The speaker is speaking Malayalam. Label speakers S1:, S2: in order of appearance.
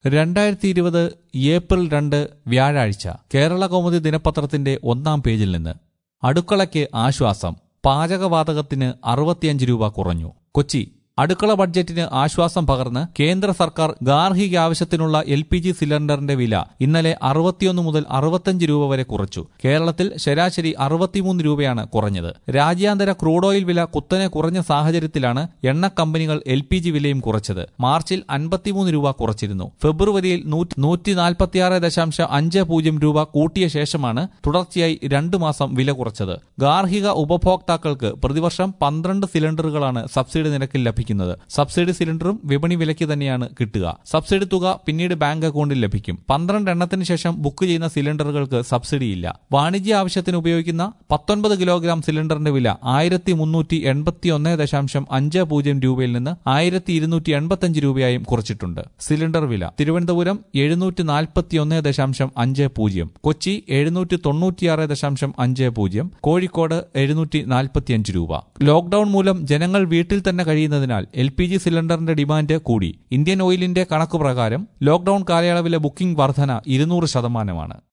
S1: രണ്ടായിരത്തി ഇരുപത് ഏപ്രിൽ രണ്ട് വ്യാഴാഴ്ച കേരള കൗമുദി ദിനപത്രത്തിന്റെ ഒന്നാം പേജിൽ നിന്ന് അടുക്കളയ്ക്ക് ആശ്വാസം പാചകവാതകത്തിന് അറുപത്തിയഞ്ച് രൂപ കുറഞ്ഞു കൊച്ചി അടുക്കള ബഡ്ജറ്റിന് ആശ്വാസം പകർന്ന് കേന്ദ്ര സർക്കാർ ഗാർഹിക ആവശ്യത്തിനുള്ള എൽ പി ജി സിലിണ്ടറിന്റെ വില ഇന്നലെ അറുപത്തിയൊന്ന് മുതൽ അറുപത്തഞ്ച് രൂപ വരെ കുറച്ചു കേരളത്തിൽ ശരാശരി അറുപത്തിമൂന്ന് രൂപയാണ് കുറഞ്ഞത് രാജ്യാന്തര ക്രൂഡ് ഓയിൽ വില കുത്തനെ കുറഞ്ഞ സാഹചര്യത്തിലാണ് എണ്ണ കമ്പനികൾ എൽ പി ജി വിലയും കുറച്ചത് മാർച്ചിൽ അൻപത്തിമൂന്ന് രൂപ കുറച്ചിരുന്നു ഫെബ്രുവരിയിൽ നൂറ്റി നാൽപ്പത്തിയാറ് ദശാംശം അഞ്ച് പൂജ്യം രൂപ കൂട്ടിയ ശേഷമാണ് തുടർച്ചയായി രണ്ടു മാസം വില കുറച്ചത് ഗാർഹിക ഉപഭോക്താക്കൾക്ക് പ്രതിവർഷം പന്ത്രണ്ട് സിലിണ്ടറുകളാണ് സബ്സിഡി നിരക്കിൽ ലഭിക്കുന്നത് സബ്സിഡി സിലിണ്ടറും വിപണി വിലയ്ക്ക് തന്നെയാണ് കിട്ടുക സബ്സിഡി തുക പിന്നീട് ബാങ്ക് അക്കൗണ്ടിൽ ലഭിക്കും പന്ത്രണ്ട് എണ്ണത്തിന് ശേഷം ബുക്ക് ചെയ്യുന്ന സിലിണ്ടറുകൾക്ക് സബ്സിഡിയില്ല വാണിജ്യ ആവശ്യത്തിന് ഉപയോഗിക്കുന്ന പത്തൊൻപത് കിലോഗ്രാം സിലിണ്ടറിന്റെ വില ആയിരത്തി മുന്നൂറ്റി എൺപത്തി ഒന്ന് ദശാംശം അഞ്ച് പൂജ്യം രൂപയിൽ നിന്ന് ആയിരത്തി ഇരുന്നൂറ്റി എൺപത്തഞ്ച് രൂപയായും കുറച്ചിട്ടുണ്ട് സിലിണ്ടർ വില തിരുവനന്തപുരം എഴുന്നൂറ്റി നാൽപ്പത്തി ഒന്ന് ദശാംശം അഞ്ച് പൂജ്യം കൊച്ചി എഴുന്നൂറ്റി തൊണ്ണൂറ്റിയാറ് ദശാംശം അഞ്ച് പൂജ്യം കോഴിക്കോട് എഴുന്നൂറ്റി നാൽപ്പത്തിയഞ്ച് രൂപ ലോക്ഡൌൺ മൂലം ജനങ്ങൾ വീട്ടിൽ തന്നെ കഴിയുന്നതിനാൽ എൽ പി ജി സിലിണ്ടറിന്റെ ഡിമാൻഡ് കൂടി ഇന്ത്യൻ ഓയിലിന്റെ കണക്കുപ്രകാരം ലോക്ഡൌൺ കാലയളവിലെ ബുക്കിംഗ് വർധന ഇരുന്നൂറ് ശതമാനമാണ്